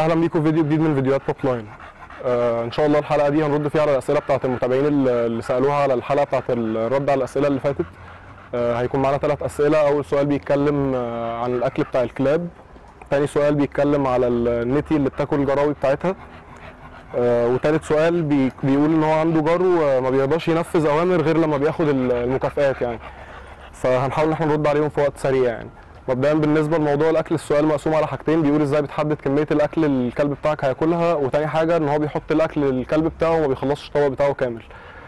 اهلا بيكم في فيديو جديد من فيديوهات توب لاين آه ان شاء الله الحلقه دي هنرد فيها على الاسئله بتاعت المتابعين اللي اللي سالوها على الحلقه بتاعت الرد على الاسئله اللي فاتت آه هيكون معانا ثلاث اسئله اول سؤال بيتكلم آه عن الاكل بتاع الكلاب تاني سؤال بيتكلم على النتي اللي بتاكل الجراوي بتاعتها آه وتالت سؤال بي بيقول ان هو عنده جرو آه، ما بيرضاش ينفذ اوامر غير لما بياخد ال- المكافآت يعني فهنحاول ان احنا نرد عليهم في وقت سريع يعني مبدئيا بالنسبه لموضوع الاكل السؤال مقسوم على حاجتين بيقول ازاي بتحدد كميه الاكل اللي الكلب بتاعك هياكلها وتاني حاجه ان هو بيحط الاكل للكلب بتاعه وما بيخلصش الطبق بتاعه كامل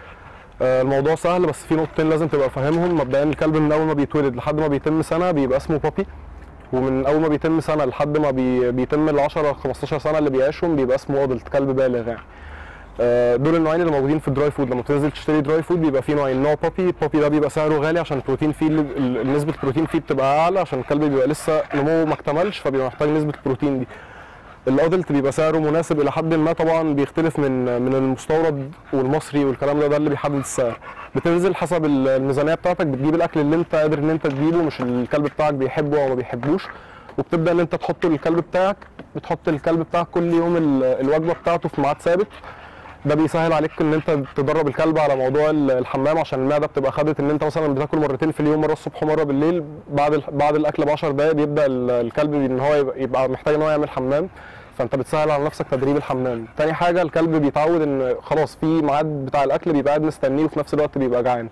آه، الموضوع سهل بس في نقطتين لازم تبقى فاهمهم مبدئيا الكلب من اول ما بيتولد لحد ما بيتم سنه بيبقى اسمه بابي ومن اول ما بيتم سنه لحد ما بي بيتم ال 10 15 سنه اللي بيعيشهم بيبقى اسمه ادلت كلب بالغ يعني آه، دول النوعين اللي موجودين في الدراي فود لما بتنزل تشتري دراي فود بيبقى فيه نوعين نوع بابي البابي ده بيبقى سعره غالي عشان البروتين فيه ال- ال- نسبه البروتين فيه بتبقى اعلى عشان الكلب بيبقى لسه نموه ما اكتملش فبيبقى محتاج نسبه البروتين دي الادلت بيبقى سعره مناسب الى حد ما طبعا بيختلف من من المستورد والمصري والكلام ده ده اللي بيحدد السعر بتنزل حسب ال- الميزانيه بتاعتك بتجيب الاكل اللي انت قادر ان انت تجيبه مش الكلب بتاعك بيحبه او ما بيحبوش وبتبدا ان انت تحطه للكلب بتاعك بتحط الكلب بتاعك كل يوم ال- الوجبه بتاعته في ميعاد ثابت ده بيسهل عليك ان انت تدرب الكلب على موضوع ال- الحمام عشان المعده بتبقى خدت ان انت مثلا بتاكل مرتين في اليوم مره الصبح ومره بالليل بعد ال- بعد الاكل ب 10 دقائق بيبدا ال- الكلب ان هو يبقى- يبقى محتاج ان هو يعمل حمام فانت بتسهل على نفسك تدريب الحمام تاني حاجه الكلب بيتعود ان خلاص في ميعاد بتاع الاكل بيبقى قاعد مستنيه وفي نفس الوقت بيبقى جعان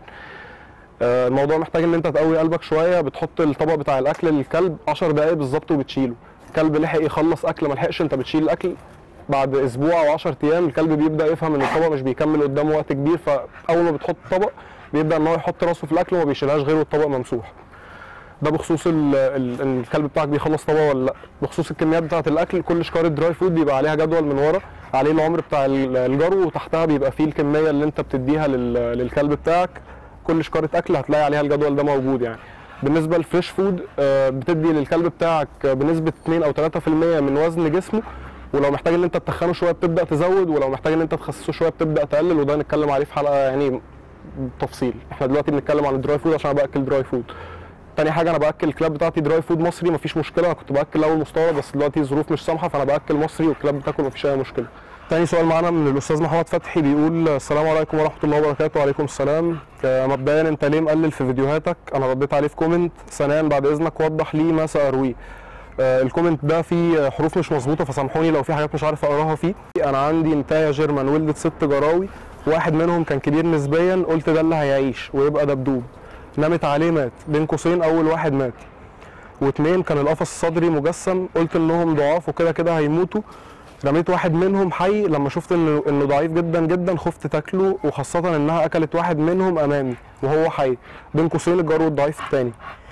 آه، الموضوع محتاج ان انت تقوي قلبك شويه بتحط الطبق بتاع الاكل للكلب 10 دقائق بالظبط وبتشيله الكلب لحق يخلص اكل ما لحقش انت بتشيل الاكل بعد اسبوع او 10 ايام الكلب بيبدا يفهم ان الطبق مش بيكمل قدامه وقت كبير فاول ما بتحط الطبق بيبدا ان هو يحط راسه في الاكل وما بيشيلهاش غير والطبق ممسوح ده بخصوص ال ال ان الكلب بتاعك بيخلص طبق ولا لا بخصوص الكميات بتاعه الاكل كل شكاره دراي فود بيبقى عليها جدول من ورا عليه العمر بتاع ال- الجرو وتحتها بيبقى فيه الكميه اللي انت بتديها لل- للكلب بتاعك كل شكاره اكل هتلاقي عليها الجدول ده موجود يعني بالنسبه للفريش فود آه، بتدي للكلب بتاعك بنسبه 2 او 3% من وزن جسمه ولو محتاج ان انت تتخنه شويه بتبدا تزود ولو محتاج ان انت تخسسه شويه بتبدا تقلل وده هنتكلم عليه في حلقه يعني بالتفصيل احنا دلوقتي بنتكلم عن الدراي فود عشان انا باكل دراي فود تاني حاجه انا باكل الكلاب بتاعتي دراي فود مصري مفيش مشكله انا كنت باكل الاول مستورد بس دلوقتي الظروف مش سامحه فانا باكل مصري والكلاب بتاكل مفيش اي مشكله تاني سؤال معانا من الاستاذ محمد فتحي بيقول السلام عليكم ورحمه الله وبركاته وعليكم السلام آه، مبدئيا انت ليه مقلل في فيديوهاتك انا رديت عليه في كومنت ثانيا بعد اذنك وضح لي ما سارويه آه، الكومنت ده فيه حروف مش مظبوطه فسامحوني لو في حاجات مش عارف اقراها فيه انا عندي نتايه جيرمان ولدت ست جراوي واحد منهم كان كبير نسبيا قلت ده اللي هيعيش ويبقى دبدوب نامت عليه مات بين قوسين اول واحد مات واتنين كان القفص الصدري مجسم قلت انهم ضعاف وكده كده هيموتوا رميت واحد منهم حي لما شفت انه انه ضعيف جدا جدا خفت تاكله وخاصه انها اكلت واحد منهم امامي وهو حي بين قوسين الجرو الضعيف التاني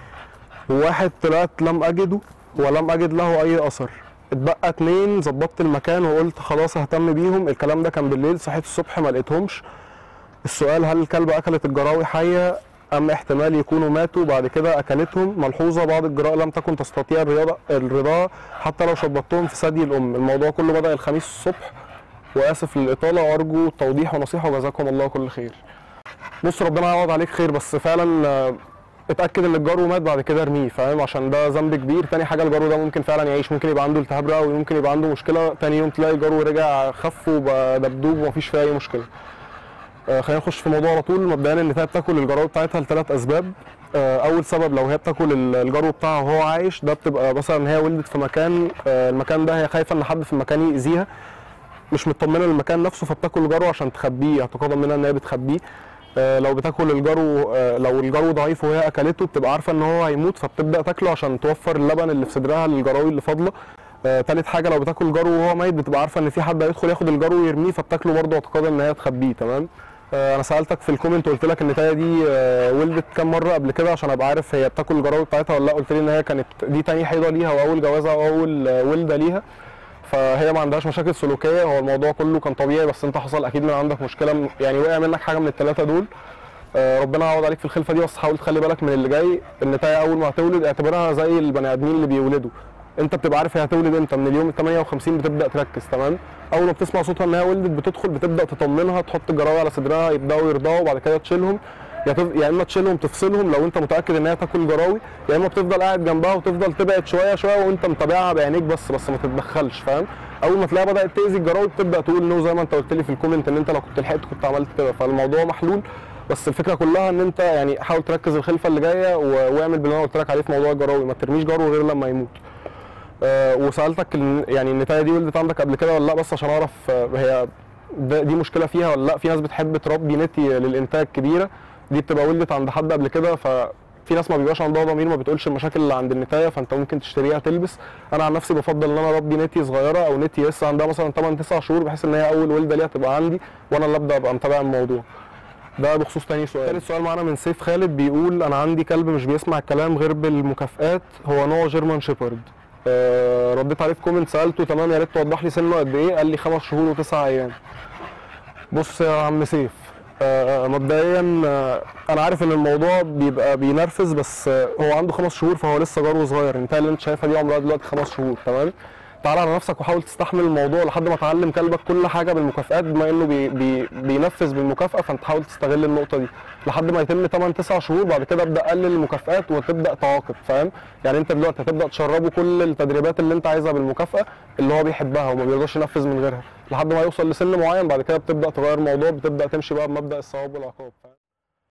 وواحد طلعت لم اجده ولم اجد له اي اثر اتبقى اتنين ظبطت المكان وقلت خلاص اهتم بيهم الكلام ده كان بالليل صحيت الصبح ما لقيتهمش السؤال هل الكلبة اكلت الجراوي حية ام احتمال يكونوا ماتوا بعد كده اكلتهم ملحوظة بعض الجراء لم تكن تستطيع الرياضة الرضاعة حتى لو شبطتهم في ثدي الام الموضوع كله بدأ الخميس الصبح واسف للاطالة وارجو توضيح ونصيحة وجزاكم الله كل خير بص ربنا يعوض عليك خير بس فعلا آه، اتاكد ان الجرو مات بعد كده ارميه فاهم عشان ده ذنب كبير تاني حاجه الجرو ده ممكن فعلا يعيش ممكن يبقى عنده التهاب رئوي ممكن يبقى عنده مشكله تاني يوم تلاقي الجرو رجع خف وبقى دبدوب ومفيش فيه اي مشكله آه، خلينا نخش في الموضوع على طول مبدئيا النتايه بتاكل الجرو بتاعتها لثلاث اسباب آه، اول سبب لو هي بتاكل ال- الجرو بتاعها وهو عايش ده بتبقى مثلا هي ولدت في مكان آه، المكان ده هي خايفه ان حد في المكان يأذيها مش مطمنه للمكان نفسه فبتاكل الجرو عشان تخبيه اعتقادا منها ان هي بتخبيه آه، لو بتاكل الجرو آه، لو الجرو ضعيف وهي اكلته بتبقى عارفه ان هو هيموت فبتبدا تاكله عشان توفر اللبن اللي في صدرها للجراوي اللي فاضله آه، تالت حاجه لو بتاكل جرو وهو ميت بتبقى عارفه ان في حد هيدخل ياخد الجرو ويرميه فبتاكله برضه اعتقادا ان هي تخبيه تمام آه، انا سالتك في الكومنت قلت لك النتايه دي آه، ولدت كام مره قبل كده عشان ابقى عارف هي بتاكل الجراوي بتاعتها ولا لا قلت لي ان هي كانت دي تاني حيضه ليها واول جوازه واول آه، ولده ليها فهي ما عندهاش مشاكل سلوكيه هو الموضوع كله كان طبيعي بس انت حصل اكيد من عندك مشكله يعني وقع منك حاجه من الثلاثه دول آه، ربنا يعوض عليك في الخلفه دي بس حاول تخلي بالك من اللي جاي النتايه اول ما هتولد اعتبرها زي البني ادمين اللي بيولدوا انت بتبقى عارف هي هتولد امتى من اليوم ال 58 بتبدا تركز تمام اول ما بتسمع صوتها ان هي ولدت بتدخل بتبدا تطمنها تحط الجراوي على صدرها يبداوا يرضعوا وبعد كده تشيلهم يا تف... يا اما تشيلهم تفصلهم لو انت متاكد ان هي تاكل جراوي يا اما بتفضل قاعد جنبها وتفضل تبعد شويه شويه وانت متابعها بعينيك بس بس ما تتدخلش فاهم اول ما تلاقيها بدات تاذي الجراوي بتبدا تقول نو زي ما انت قلت لي في الكومنت ان انت لو كنت لحقت كنت عملت كده فالموضوع محلول بس الفكره كلها ان انت يعني حاول تركز الخلفه اللي جايه و- واعمل باللي انا قلت لك عليه في موضوع الجراوي ما ترميش جرو غير لما يموت آه، وسالتك ال- يعني النتايه دي ولدت عندك قبل كده ولا لا بس عشان اعرف آه، هي ده دي مشكله فيها ولا لا في ناس بتحب تربي نتي للانتاج كبيره دي بتبقى ولدت عند حد قبل كده ففي ناس ما بيبقاش عندها ضمير ما بتقولش المشاكل اللي عند النتايه فانت ممكن تشتريها تلبس انا عن نفسي بفضل ان انا اربي نتي صغيره او نتي لسه عندها مثلا 8 9 شهور بحيث ان هي اول ولده ليها تبقى عندي وانا اللي ابدا ابقى متابع الموضوع ده بخصوص تاني سؤال تالت سؤال معانا من سيف خالد بيقول انا عندي كلب مش بيسمع الكلام غير بالمكافآت هو نوع جيرمان شيبرد آه رديت عليه في كومنت سالته تمام يا ريت توضح لي سنه قد ايه قال لي خمس شهور وتسع ايام بص يا عم سيف آه مبدئيا آه انا عارف ان الموضوع بيبقى بينرفز بس آه هو عنده خمس شهور فهو لسه جرو صغير انت اللي انت شايفها دي عمرها دلوقتي خمس شهور تمام تعال على نفسك وحاول تستحمل الموضوع لحد ما تعلم كلبك كل حاجه بالمكافئات بما انه بي بي بينفذ بالمكافاه فانت حاول تستغل النقطه دي لحد ما يتم 8 9 شهور بعد كده ابدا قلل المكافئات وتبدا تعاقب فاهم يعني انت دلوقتي هتبدا تشربه كل التدريبات اللي انت عايزها بالمكافاه اللي هو بيحبها وما بيقدرش ينفذ من غيرها لحد ما يوصل لسن معين بعد كده بتبدا تغير الموضوع بتبدا تمشي بقى بمبدا الثواب والعقاب